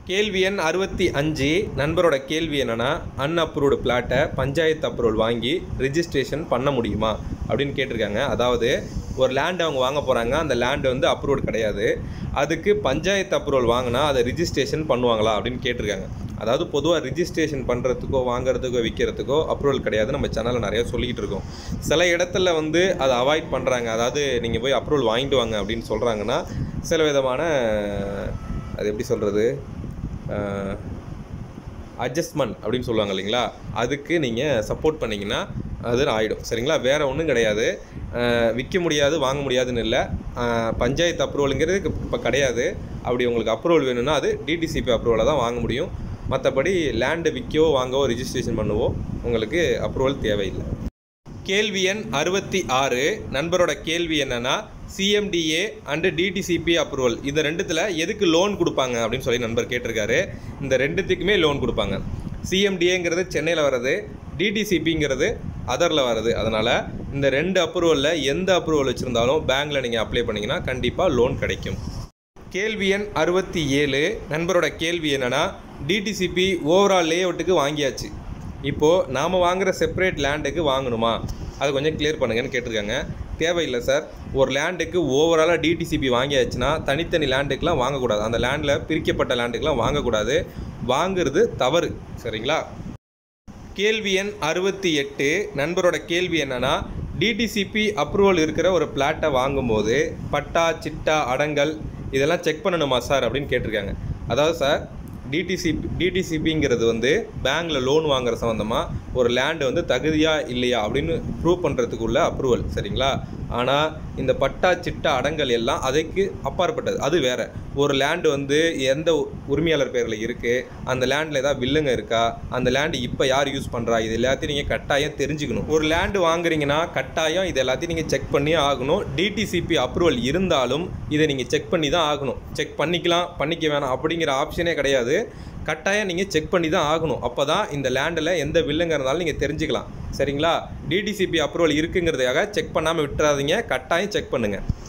கேள்வி எண் அறுபத்தி அஞ்சு நண்பரோட கேள்வி என்னன்னா அன்அப்ரூவ்டு பிளாட்டை பஞ்சாயத்து அப்ரூவல் வாங்கி ரிஜிஸ்ட்ரேஷன் பண்ண முடியுமா அப்படின்னு கேட்டிருக்காங்க அதாவது ஒரு லேண்ட் அவங்க வாங்க போகிறாங்க அந்த லேண்டு வந்து அப்ரூவ்டு கிடையாது அதுக்கு பஞ்சாயத்து அப்ரூவல் வாங்கினா அதை ரிஜிஸ்ட்ரேஷன் பண்ணுவாங்களா அப்படின்னு கேட்டிருக்காங்க அதாவது பொதுவாக ரிஜிஸ்ட்ரேஷன் பண்ணுறதுக்கோ வாங்குறதுக்கோ விற்கிறதுக்கோ அப்ரூவல் கிடையாது நம்ம சேனலில் நிறைய சொல்லிக்கிட்டு இருக்கோம் சில இடத்துல வந்து அதை அவாய்ட் பண்ணுறாங்க அதாவது நீங்கள் போய் அப்ரூவல் வாங்கிட்டு வாங்க அப்படின்னு சொல்கிறாங்கன்னா சில விதமான அது எப்படி சொல்கிறது அட்ஜஸ்ட்மெண்ட் அப்படின்னு சொல்லுவாங்க இல்லைங்களா அதுக்கு நீங்கள் சப்போர்ட் பண்ணிங்கன்னா அது ஆகிடும் சரிங்களா வேறு ஒன்றும் கிடையாது விற்க முடியாது வாங்க முடியாதுன்னு இல்லை அஹ், பஞ்சாயத்து அப்ரூவலுங்கிறது இப்போ கிடையாது அப்படி உங்களுக்கு அப்ரூவல் வேணும்னா அது டிடிசிபி அப்ரூவலை தான் வாங்க முடியும் மற்றபடி லேண்டு விற்கவோ வாங்கவோ ரிஜிஸ்ட்ரேஷன் பண்ணவோ உங்களுக்கு அப்ரூவல் தேவையில்லை கேள்வி எண் அறுபத்தி ஆறு நண்பரோட கேள்வி என்னன்னா சிஎம்டிஏ அண்டு டிடிசிபி அப்ரூவல் இந்த ரெண்டுத்தில் எதுக்கு லோன் கொடுப்பாங்க அப்படின்னு சொல்லி நண்பர் கேட்டிருக்காரு இந்த ரெண்டுத்துக்குமே லோன் கொடுப்பாங்க சிஎம்டிஏங்கிறது சென்னையில் வர்றது டிடிசிபிங்கிறது அதரில் வர்றது அதனால் இந்த ரெண்டு அப்ரூவலில் எந்த அப்ரூவல் வச்சுருந்தாலும் பேங்க்கில் நீங்கள் அப்ளை பண்ணிங்கன்னா கண்டிப்பாக லோன் கிடைக்கும் கேள்வி எண் அறுபத்தி ஏழு நண்பரோட கேள்வி என்னன்னா டிடிசிபி ஓவரால் லேஅவுட்டுக்கு வாங்கியாச்சு இப்போது நாம் வாங்குகிற செப்பரேட் லேண்டுக்கு வாங்கணுமா அதை கொஞ்சம் கிளியர் பண்ணுங்கன்னு கேட்டிருக்காங்க தேவையில்லை சார் ஒரு லேண்டுக்கு ஓவராலாக டிடிசிபி வாங்கியாச்சுன்னா தனித்தனி லேண்டுக்கெலாம் வாங்கக்கூடாது அந்த லேண்டில் பிரிக்கப்பட்ட லேண்டுக்கெலாம் வாங்கக்கூடாது வாங்குறது தவறு சரிங்களா கேள்வி எண் அறுபத்தி எட்டு நண்பரோட கேள்வி என்னன்னா டிடிசிபி அப்ரூவல் இருக்கிற ஒரு பிளாட்டை வாங்கும்போது பட்டா சிட்டா அடங்கல் இதெல்லாம் செக் பண்ணணுமா சார் அப்படின்னு கேட்டிருக்காங்க அதாவது சார் டிடிசிபி டிடிசிபிங்கிறது வந்து பேங்க்கில் லோன் வாங்குற சம்மந்தமாக ஒரு லேண்டு வந்து தகுதியா இல்லையா அப்படின்னு ப்ரூவ் பண்ணுறதுக்குள்ள அப்ரூவல் சரிங்களா ஆனால் இந்த பட்டா சிட்டா அடங்கல் எல்லாம் அதுக்கு அப்பாற்பட்டது அது வேற ஒரு லேண்டு வந்து எந்த உ- உரிமையாளர் பேரில் இருக்குது அந்த லேண்டில் ஏதாவது வில்லுங்க இருக்கா அந்த லேண்டு இப்போ யார் யூஸ் பண்ணுறா இது எல்லாத்தையும் நீங்கள் கட்டாயம் தெரிஞ்சுக்கணும் ஒரு லேண்டு வாங்குறீங்கன்னா கட்டாயம் இது எல்லாத்தையும் நீங்கள் செக் பண்ணியே ஆகணும் டிடிசிபி அப்ரூவல் இருந்தாலும் இதை நீங்கள் செக் பண்ணி தான் ஆகணும் செக் பண்ணிக்கலாம் பண்ணிக்க வேணாம் அப்படிங்கிற ஆப்ஷனே கிடையாது கட்டாயம் நீங்கள் செக் பண்ணி தான் ஆகணும் அப்போ தான் இந்த லேண்டில் எந்த வில்லுங்க இருந்தாலும் நீங்கள் தெரிஞ்சுக்கலாம் சரிங்களா டிடிசிபி அப்ரூவல் இருக்குங்கிறதுக்காக செக் பண்ணாமல் விட்டுறாதீங்க கட்டாயம் செக் பண்ணுங்கள்